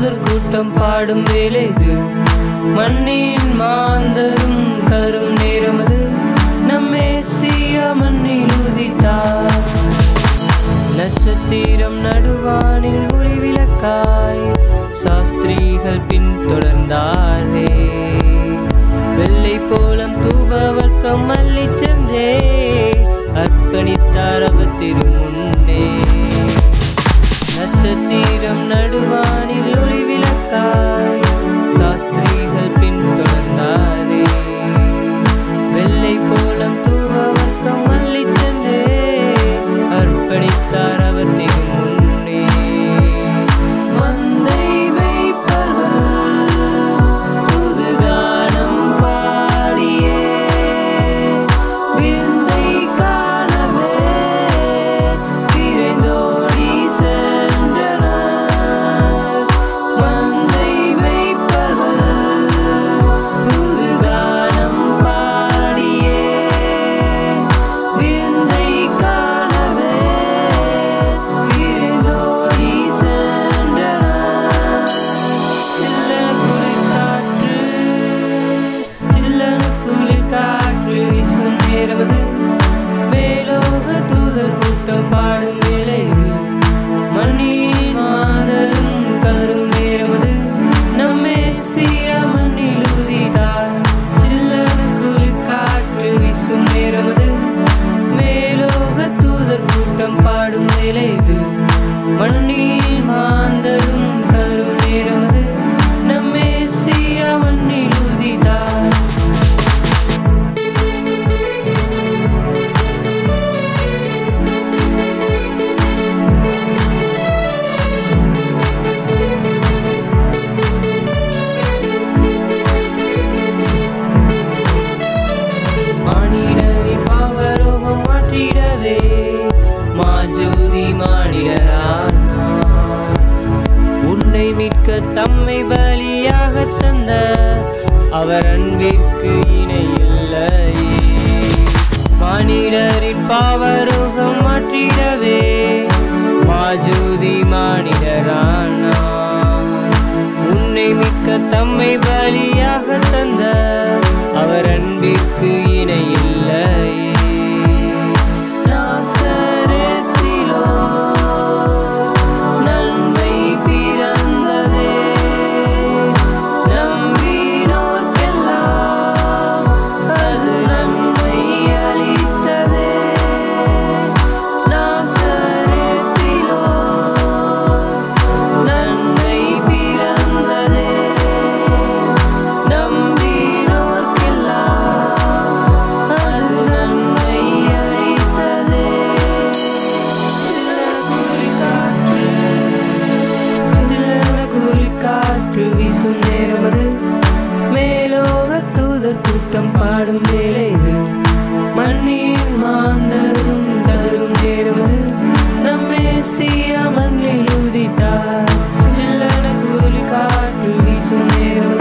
தூதர் கூட்டம் பாடும் வேலை இது மண்ணின் மாந்தரும் கரும் நேரம் அது நம்மேசிய மண்ணில் உதித்தார் நட்சத்திரம் நடுவானில் ஒளி விளக்காய் சாஸ்திரிகள் பின்தொடர்ந்தாரே வெள்ளை போலம் தூபவர்க்கம் மல்லி சென்றே அர்ப்பணித்தார் அவர் திருமுன்னே நட்சத்திரம் நடுவானில் ஒளி விளக்காய் சாஸ்திரிகள் பின்தொடர்ந்தாரே வெள்ளை போலம் தூபவர்க்கம் மல்லி சென்றே அர்ப்பணித்தார் அவர் திருமுன்னே மந்தை மேய்ப்பர்கள் புதுகானம் பாடியே விந்தை காணவே விரைந்தோடி சென்றனர் மந்தை மேய்ப்பர்கள் புதுகானம் பாடியே விந்தை காணவே விரைந்தோடி சென்றனர் சில்லன குளிர் காற்று சில்லன குளிர் காற்று வீசும் நேரமது மேலோக தூதர் கூட்டம் பாடும் வேலை இது மண்ணில் மாதரும் கதரும் நேரமது நம்மே சிய மண்ணில் உதித்தார் சில்லன குளிர் காற்று வீசும் நேரமது மேலோக தூதர் கூட்டம் பாடும் வேலை இது மண்ணில் மாந்தரும் கதரும் நேரமது நம்மே சிய மண்ணில் உதித்தார் மானிடரின் பாவரோகம் மாற்றிடவே மாஜோதி மானிடரானார் உன்னை மீட்க தம்மை பலியாக தந்த அவர் அன்பிற்கு இணையில்லையே மானிடரின் பாவரோகம் மாற்றிடவே மாஜோதி மானிடரானார் உன்னை மிக்க தம்மை பலியாக தந்த அவர் அன்பிற்கு இணையில்லையே நாசரேத்திலோ நன்மை பிறந்ததே நம்பினோர்க்கெல்லாம் அது நன்மை அளித்ததே நாசரேத்திலோ நன்மை பிறந்ததே நம்பினோர்க்கெல்லாம் அது நன்மை அளித்ததே சில்லன குளிர் காற்று வீசும் நேரமது மேலோக தூதர் கூட்டம் பாடும் வேலை இது மண்ணின் மாந்தரும் கதரும் நேரமது நம்மே சிய மண்ணில் உதித்தார் சில்லன குளிர் காற்று வீசும் நேரமது